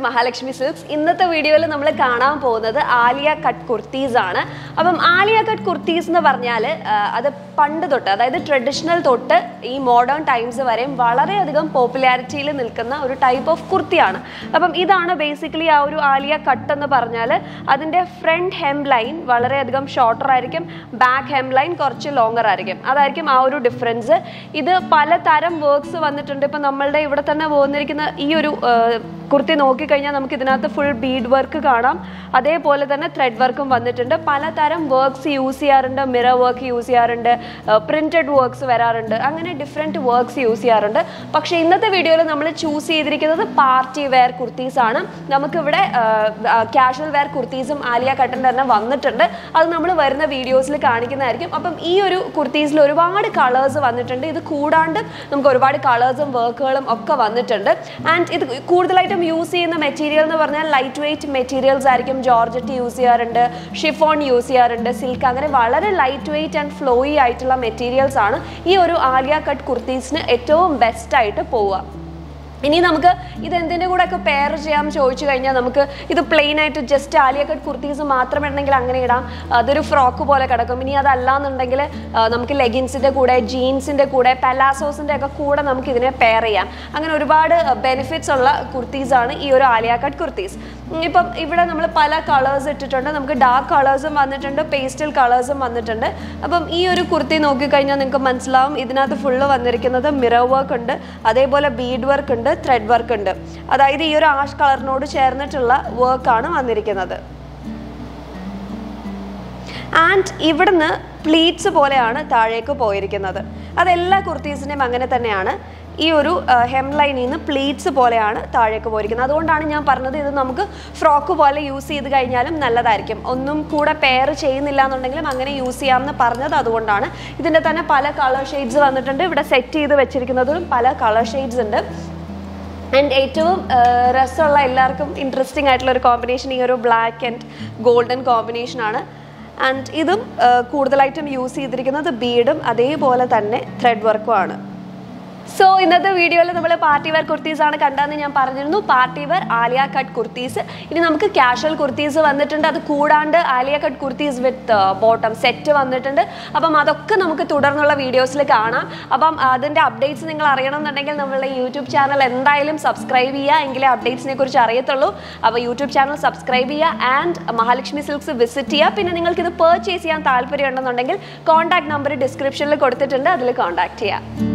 Mahalakshmi silks ഇന്നത്തെ വീഡിയോയിൽ നമ്മൾ കാണാൻ പോകുന്നത് ആലിയ കട്ട് കുർത്തീസ് ആണ് അപ്പം ആലിയ കട്ട് കുർത്തീസ് എന്ന് പറഞ്ഞാൽ അത് പണ്ട് തൊട്ട് അതായത് ട്രഡീഷണൽ തൊട്ട് ഈ മോഡേൺ ടൈംസ് വരെയും വളരെയധികം പോപ്പുലാരിറ്റിയിൽ നിൽക്കുന്ന ഒരു ടൈപ്പ് ഓഫ് കുർത്തിയാണ് അപ്പം ഇതാണ് ബേസിക്കലി ആ ഒരു ആലിയ കട്ട് എന്ന് പറഞ്ഞാൽ അതിൻ്റെ ഫ്രണ്ട് ഹെം ലൈൻ വളരെയധികം ഷോർട്ടർ ആയിരിക്കും ബാക്ക് ഹെം ലൈൻ കുറച്ച് ലോങ്ങർ ആയിരിക്കും അതായിരിക്കും ആ ഒരു ഡിഫറൻസ് ഇത് പലതരം വർക്ക്സ് വന്നിട്ടുണ്ട് ഇപ്പം നമ്മളുടെ ഇവിടെ തന്നെ പോന്നിരിക്കുന്ന ഈ ഒരു ആ, കുർത്തി നോക്കിക്കഴിഞ്ഞാൽ നമുക്ക് ഇതിനകത്ത് ഫുൾ ബീഡ് വർക്ക് കാണാം അതേപോലെ തന്നെ ത്രെഡ് വർക്കും വന്നിട്ടുണ്ട് പലതരം വർക്ക്സ് യൂസ് ചെയ്യാറുണ്ട് മിറർ വർക്ക് യൂസ് ചെയ്യാറുണ്ട് പ്രിന്റഡ് വർക്ക്സ് വരാറുണ്ട് അങ്ങനെ ഡിഫറെൻറ്റ് വർക്ക്സ് യൂസ് ചെയ്യാറുണ്ട് പക്ഷേ ഇന്നത്തെ വീഡിയോയിൽ നമ്മൾ ചൂസ് ചെയ്തിരിക്കുന്നത് പാർട്ടി വെയർ കുർത്തീസ് ആണ് നമുക്കിവിടെ ക്യാഷ്വൽ വെയർ കുർത്തീസും ആലിയ കട്ടൻ തന്നെ വന്നിട്ടുണ്ട് അത് നമ്മൾ വരുന്ന വീഡിയോസിൽ കാണിക്കുന്നതായിരിക്കും അപ്പം ഈ ഒരു കുർത്തീസിൽ ഒരുപാട് കളേഴ്സ് വന്നിട്ടുണ്ട് ഇത് കൂടാണ്ട് നമുക്ക് ഒരുപാട് കളേഴ്സും വർക്കുകളും ഒക്കെ വന്നിട്ടുണ്ട് ആൻഡ് ഇത് കൂടുതലായിട്ടും യൂസ് ചെയ്യുന്ന മെറ്റീരിയൽ എന്ന് പറഞ്ഞാൽ ലൈറ്റ് വെയിറ്റ് മെറ്റീരിയൽസ് ആയിരിക്കും ജോർജറ്റ് യൂസ് ചെയ്യാറുണ്ട് ഷിഫോൺ യൂസ് ചെയ്യാറുണ്ട് സിൽക്ക് അങ്ങനെ വളരെ ലൈറ്റ് വെയിറ്റ് ആൻഡ് ഫ്ലോയി ആയിട്ടുള്ള മെറ്റീരിയൽസ് ആണ് ഈ ഒരു ആലിയ കട്ട് കുർത്തീസിന് ഏറ്റവും ബെസ്റ്റ് ആയിട്ട് പോവുക ഇനി നമുക്ക് ഇത് എന്തിൻ്റെ കൂടെ ഒക്കെ പെയർ ചെയ്യാം ചോദിച്ചു കഴിഞ്ഞാൽ നമുക്ക് ഇത് പ്ലെയിൻ ആയിട്ട് ജസ്റ്റ് ആലിയ കട്ട് കുർത്തീസ് മാത്രം ഇടണമെങ്കിൽ അങ്ങനെ ഇടാം അതൊരു ഫ്രോക്ക് പോലെ കിടക്കും ഇനി അതല്ലാന്നുണ്ടെങ്കിൽ ആ, നമുക്ക് ലെഗിൻസിൻ്റെ കൂടെ ജീൻസിൻ്റെ കൂടെ പെലാസോസിൻ്റെ ഒക്കെ കൂടെ നമുക്ക് ഇതിനെ പെയർ ചെയ്യാം അങ്ങനെ ഒരുപാട് ബെനിഫിറ്റ്സ് ഉള്ള കുർത്തീസാണ് ഈ ഒരു ആലിയ കട്ട് കുർത്തീസ് ഉം, ഇപ്പം ഇവിടെ നമ്മൾ പല കളേഴ്സ് ഇട്ടിട്ടുണ്ട് നമുക്ക് ഡാർക്ക് കളേഴ്സും വന്നിട്ടുണ്ട് പേസ്റ്റൽ കളേഴ്സും വന്നിട്ടുണ്ട് അപ്പം ഈ ഒരു കുർത്തി നോക്കിക്കഴിഞ്ഞാൽ നിങ്ങൾക്ക് മനസ്സിലാവും ഇതിനകത്ത് ഫുള്ള് വന്നിരിക്കുന്നത് മിറർ വർക്ക് ഉണ്ട് അതേപോലെ ബീഡ് വർക്ക് ഉണ്ട് ത്രെഡ് വർക്ക് ഉണ്ട് അതായത് ഈ ഒരു ആഷ് കളറിനോട് ചേർന്നിട്ടുള്ള വർക്കാണ് വന്നിരിക്കുന്നത് ആൻഡ് ഇവിടുന്ന് പ്ലീറ്റ്സ് പോലെയാണ് താഴേക്ക് പോയിരിക്കുന്നത് അതെല്ലാ കുർത്തീസിൻ്റെയും അങ്ങനെ തന്നെയാണ് ഈ ഒരു ഹെം ലൈനിൽ നിന്ന് പ്ലീറ്റ്സ് പോലെയാണ് താഴേക്ക് പോയിരിക്കുന്നത് അതുകൊണ്ടാണ് ഞാൻ പറഞ്ഞത് ഇത് നമുക്ക് ഫ്രോക്ക് പോലെ യൂസ് ചെയ്ത് കഴിഞ്ഞാലും നല്ലതായിരിക്കും ഒന്നും കൂടെ പെയർ ചെയ്യുന്നില്ല എന്നുണ്ടെങ്കിലും അങ്ങനെ യൂസ് ചെയ്യാമെന്ന് പറഞ്ഞത് അതുകൊണ്ടാണ് ഇതിൻ്റെ തന്നെ പല കളർ ഷെയ്ഡ്സ് വന്നിട്ടുണ്ട് ഇവിടെ സെറ്റ് ചെയ്ത് വെച്ചിരിക്കുന്നതും പല കളർ ഷെയ്ഡ്സ് ഉണ്ട് ആൻഡ് ഏറ്റവും ആ, രസമുള്ള എല്ലാവർക്കും ഇൻട്രസ്റ്റിംഗ് ആയിട്ടുള്ള ഒരു കോമ്പിനേഷൻ ഈ ഒരു ബ്ലാക്ക് ആൻഡ് ഗോൾഡൻ കോമ്പിനേഷൻ ആണ് ആൻഡ് ഇതും ആ, കൂടുതലായിട്ടും യൂസ് ചെയ്തിരിക്കുന്നത് ബീഡും അതേപോലെ തന്നെ ത്രെഡ് വർക്കും ആണ് സോ ഇന്നത്തെ വീഡിയോയിൽ നമ്മൾ പാർട്ടി വെയർ കുർത്തീസ് ആണ് കണ്ടതെന്ന് ഞാൻ പറഞ്ഞിരുന്നു party wear Alia cut kurtis ഇനി നമുക്ക് കാഷ്വൽ കുർത്തീസ് വന്നിട്ടുണ്ട് അത് കൂടാണ്ട് Alia cut kurtis with bottom set വന്നിട്ടുണ്ട് അപ്പം അതൊക്കെ നമുക്ക് തുടർന്നുള്ള വീഡിയോസിൽ കാണാം അപ്പം അതിൻ്റെ അപ്ഡേറ്റ്സ് നിങ്ങൾ അറിയണമെന്നുണ്ടെങ്കിൽ നമ്മളുടെ യൂട്യൂബ് ചാനൽ എന്തായാലും സബ്സ്ക്രൈബ് ചെയ്യുക എങ്കിലേ അപ്ഡേറ്റ്സിനെ കുറിച്ച് അറിയത്തുള്ളൂ അപ്പോൾ യൂട്യൂബ് ചാനൽ സബ്സ്ക്രൈബ് ചെയ്യുക ആൻഡ് മഹാലക്ഷ്മി സിൽക്സ് വിസിറ്റ് ചെയ്യുക പിന്നെ നിങ്ങൾക്ക് ഇത് പർച്ചേസ് ചെയ്യാൻ താല്പര്യം ഉണ്ടെന്നുണ്ടെങ്കിൽ കോൺടാക്ട് നമ്പർ ഡിസ്ക്രിപ്ഷനിൽ കൊടുത്തിട്ടുണ്ട് അതിൽ കോൺടാക്ട് ചെയ്യുക